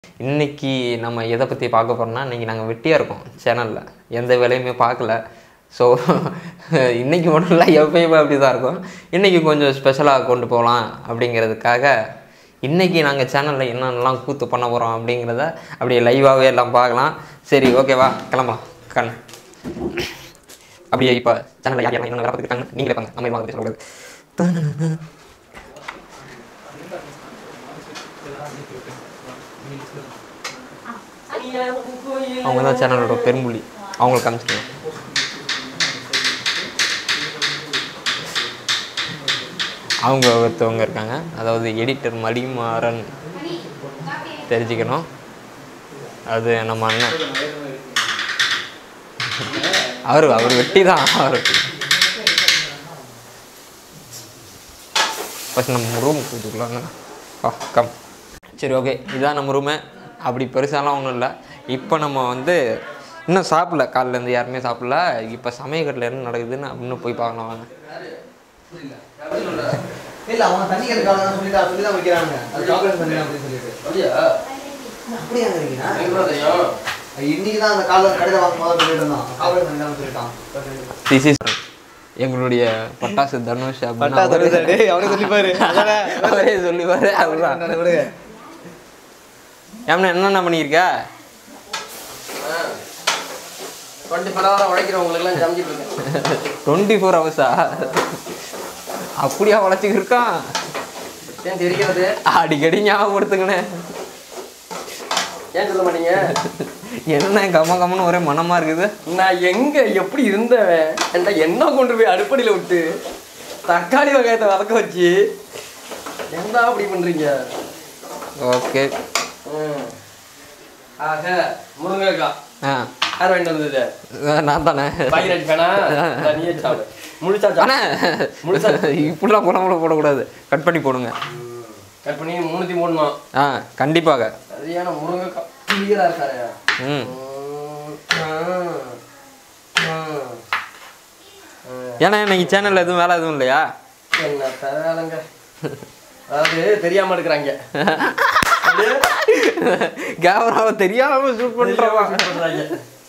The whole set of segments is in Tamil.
இன்னைக்கு நம்ம எதை பற்றி பார்க்க போகிறோம்னா இன்னைக்கு நாங்கள் வெட்டியாக இருக்கோம் சேனலில் எந்த வேலையுமே பார்க்கல ஸோ இன்னைக்கு மட்டும் இல்லை எப்பயுமே அப்படி தான் இருக்கும் இன்னைக்கு கொஞ்சம் ஸ்பெஷலாக கொண்டு போகலாம் அப்படிங்கிறதுக்காக இன்னைக்கு நாங்கள் சேனலில் என்னென்னலாம் கூத்து பண்ண போகிறோம் அப்படிங்கிறத அப்படியே லைவாகவே எல்லாம் பார்க்கலாம் சரி ஓகேவா கிளம்பலாம் கண் அப்படியே இப்போ சேனலில் யார் யார் என்ன வேலை பார்த்துருக்காங்க நீங்களே பாங்க நம்ம வாங்க சொல்லக்கூடாது அவங்க தான் சேனலோட பெரும்புலி அவங்களுக்கு காமிச்சிருக்கேன் அவங்க ஒருத்தவங்க இருக்காங்க அதாவது எடிட்டர் மடிமாறன் தெரிஞ்சுக்கணும் அது நம்ம அண்ணன் அவர் அவர் வெட்டி தான் அவர் ஃபஸ்ட் நம்ம ரூம் கொடுத்துக்கலாங்க ஆ கம் சரி ஓகே இதான் நம்ம ரூமு அப்படி பெருசாலாம் ஒன்றும் இல்லை இப்போ நம்ம வந்து இன்னும் சாப்பிடல காலையிலேருந்து யாருமே சாப்பிடல இப்போ சமயக்கட்டில் என்ன நடக்குதுன்னு அப்படின்னு போய் பார்க்கலாம் வாங்க இல்ல அவன் தண்ணி எடுக்காத சொல்லிட்டு சொல்லி தான் வைக்கிறாங்க அது சாக்லேட் தண்ணி அப்படின்னு சொல்லிட்டு அப்படியா அப்படியே அங்க இருக்கீங்க எனக்கு கூட தெரியும் இன்னைக்கு தான் அந்த காலைல கடையில் வாங்கும் போது சொல்லிட்டு இருந்தான் சாக்லேட் தண்ணி தான் சொல்லிட்டான் திஸ் இஸ் எங்களுடைய பட்டாசு தனுஷ் அப்படின்னு பட்டாசு அவரே- தனுஷ், டேய், அவரே சொல்லிப்பாரு. அதானே? அவரே சொல்லிப்பாரு அதுதான் விடுங்க ஏம்னா என்னென்ன பண்ணியிருக்க டுவெண்ட்டி ஃபோர் ஹவர் உழைக்கிறவங்களுக்குலாம் சமைச்சிட்டு இருக்கேன் டுவெண்ட்டி ஃபோர் ஹவர்ஸா அப்படியா உழைச்சிக்கிட்டு இருக்கான் ஏன் தெரிகிறது அடிக்கடி ஞாபகப்படுத்துங்கண்ணே ஏன் சொல்ல மாட்டீங்க என்ன கம்ம கம்மன்னு ஒரே மனமா இருக்குது நான் எங்க எப்படி இருந்தவன் என்கிட்ட என்ன கொண்டு போய் அடுப்படியில் விட்டு தக்காளி வெங்காயத்தை வதக்க வச்சு என்ன அப்படி பண்றீங்க ஓகே ம். ஆக முருங்கைக்காய் ஆ யார் வாங்கிட்டு வந்தது நான் தானே பாக்கெட் வேணா இந்தா நீயே சாப்பிடு முழுசா அண்ணே முழுசா இப்படிலாம் குழம்புல போடக்கூடாது கட் பண்ணி போடுங்க கட் பண்ணி மூணுத்தி மூடணும் ஆ கண்டிப்பாக சரியான முருங்கைக்காய் கிளியரா இருக்காரு ம் ம். ஆ. ஆ. ஆ. ஏன்னா இன்னைக்கு சேனலில் எதுவும் வேலை எதுவும் இல்லையா என்ன வேலைங்க அதாவது தெரியாம எடுக்கிறாங்க கேமராவை தெரியாம ஷூட் பண்றவா பண்றாங்க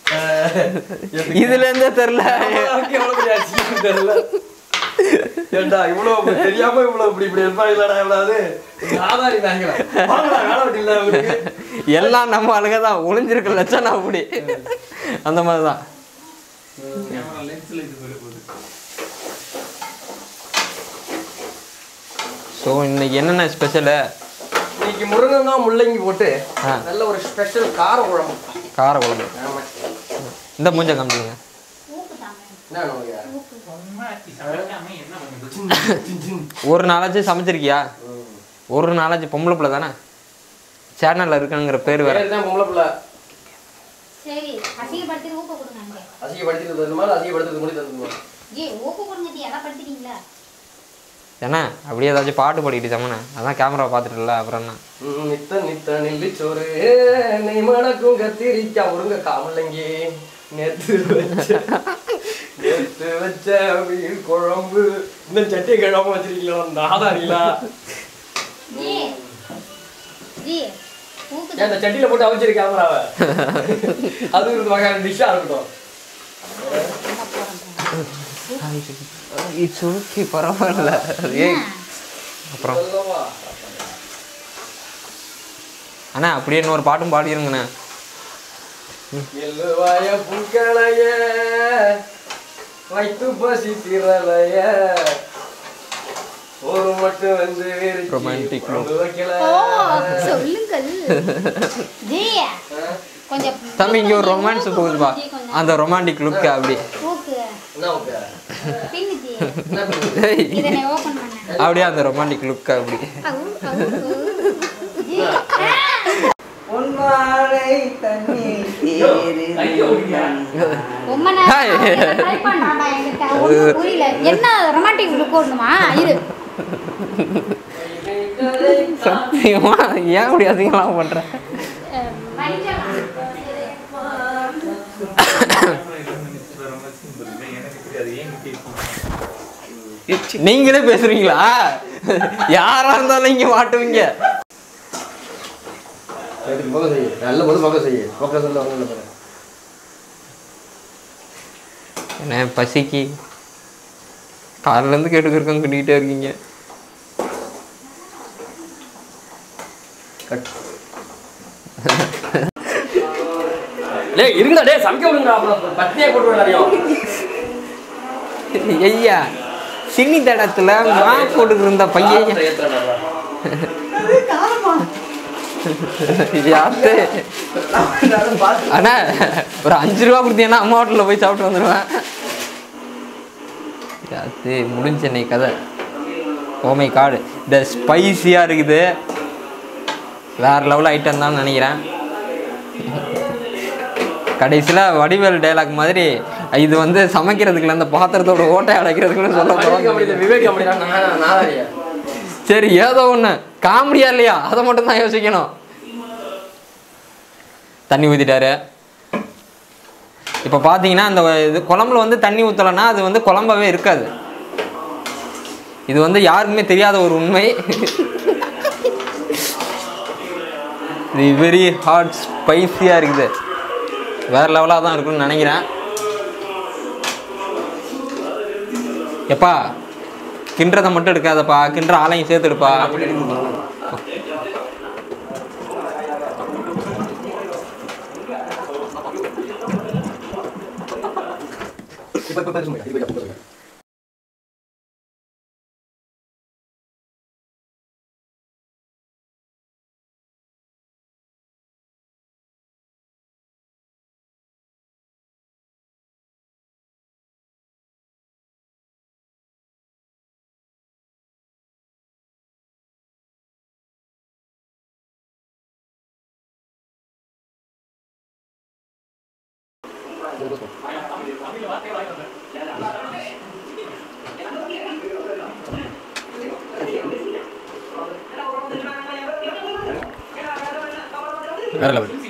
இதுல இருந்தே தெரியல எவ்வளவு பெரிய அசிங்கம் தெரியல ஏண்டா இவ்வளவு தெரியாம இவ்வளவு இப்படி இப்படி இருப்பாங்களா எவ்வளவு ஆதாரி நாய்களா வாங்கடா வேலை வெட்டி இல்ல அவருக்கு எல்லாம் நம்ம ஆளுங்க தான் ஒளிஞ்சிருக்க லட்சணம் அப்படி அந்த மாதிரி தான் ஸோ இன்னைக்கு என்னென்ன ஸ்பெஷலு இன்னைக்கு முருங்கங்காய் முள்ளங்கி போட்டு ஆ. நல்ல ஒரு ஸ்பெஷல் கார குழம்பு கார குழம்பு ஆமா இந்த மூஞ்ச காமிச்சிங்க என்ன நமக்கு ஒரு நாளாச்சும் சமைச்சிருக்கியா ஒரு நாளாச்சும் பொம்பளை பிள்ளை தானே சேனலில் இருக்குங்கிற பேர் வேற பேர் தான் பொம்பளை பிள்ளை சரி அசிங்கப்படுத்தி ஊக்க கொடுங்க அங்கே அசிங்கப்படுத்தி தந்துமா அசிங்கப்படுத்துறது முடி தந்துமா ஏ ஊக்க கொடுங்க டி எல்லாம் படுத்துட்டீங்களா ஏன்னா அப்படியே ஏதாச்சும் பாட்டு பாடிக்கிட்டு சமனே அதான் கேமரா பார்த்துட்டுல அப்புறம் என்ன ம், நித்த நித்த நெல்லி சோறு நெய் மணக்கும் கத்திரிக்காய் முருங்க காமலங்கி நேத்து வச்ச நேத்து வச்ச மீன் குழம்பு இந்த சட்டி கிழமை வச்சிருக்கீங்களா நாதாரிங்களா ஜி ஜி ஊக்கு ஏன் இந்த சட்டியில போட்டு அவிச்சிரு கேமராவை அது ஒரு வகையான டிஷ்ஷா இருக்கட்டும் இட்ஸ் ஓகே பரவாயில்ல ஏய் அப்புறம் சொல்லவா? அண்ணா அப்படியே இன்னொரு பாட்டும் பாடிருங்கண்ணே எள்ளுவாய பூக்களைய வைத்து பசி திரளைய ஒரு மட்டும் வந்து விரிச்சு Romantic குழம்பு வைக்கல ஓ சொல்லுங்கள் ஜி கொஞ்சம் தம்பி இங்கே ஒரு ரொமான்ஸ் போகுதுப்பா ஜி, கொஞ்சம் அந்த ரொமான்டிக் லுக்கு அப்படி ஊக்கு என்ன உங்க? பின்னு ஜி என்ன பண்ணுது? ஏய், இதனை ஓபன் பண்ண அப்படியே அந்த ரொமான்டிக் லுக் அப்படி அவு, அவு, அவு. ஜி பொன்மாலை தண்ணீர் கையை ஒடிங்க. ரொம்ப நேரம் ஹாய். ட்ரை பண்றான்டா என்கிட்ட ஒண்ணும் புரியல என்ன ரொமான்டிக் லுக் ஓடணுமா இரு சத்தியமா ஏன் அப்படி அதிகமாக பண்ற அஹ், ரைட்டா வா. நீங்களே பேசுறீங்களா யாரா இருந்தாலும் இங்க மாட்டுவீங்க அதுக்கு பக்கம் செய்ய நல்ல போது பக்கம் செய்ய பக்கம் சொல்ல அவங்க பாரு என்ன பசிக்கு காலையிலேருந்து கேட்டுக்கிருக்கோம் கிண்டிக்கிட்டே இருக்கீங்க கட் டேய் இருங்கடா டேய் சமைக்க விடுங்கடா அப்புறம் பட்டினியே போட்டு எல்லாரையும் ஐயா சின்னி தடத்துல மா போட்டுக்கிட்டு இருந்த பையன் யாத்து அண்ணா ஒரு அஞ்சு ரூபா கொடுத்தீங்கன்னா அம்மா ஹோட்டலில் போய் சாப்பிட்டு வந்துடுவேன் யாத்து முடிஞ்ச இன்னைக்கு கதை ஓமை காடு இந்த ஸ்பைசியாக இருக்குது வேறு லெவல் ஐட்டம் தான் நினைக்கிறேன் கடைசியில் வடிவேல் டைலாக் மாதிரி இது வந்து சமைக்கிறதுக்குள்ள அந்த பாத்திரத்தோட ஓட்டை அடைக்கிறதுக்குன்னு சொல்ல போகிறோம் விவேக் அப்படிடா நான் நாதாரியா சரி ஏதோ ஒன்று காமெடியா இல்லையா அதை மட்டும் தான் யோசிக்கணும் தண்ணி ஊற்றிட்டாரு இப்போ பார்த்தீங்கன்னா அந்த இது குழம்புல வந்து தண்ணி ஊற்றலைன்னா அது வந்து குழம்பாவே இருக்காது இது வந்து யாருக்குமே தெரியாத ஒரு உண்மை இது வெரி ஹாட் ஸ்பைசியாக இருக்குது வேற லெவலாக தான் இருக்குன்னு நினைக்கிறேன் எப்பா கிண்டுறதை மட்டும் எடுக்காதப்பா கிண்டுற ஆளையும் சேர்த்து எடுப்பா இப்ப இப்ப பேச முடியாது இப்ப பேச முடியாது வேற லெவல்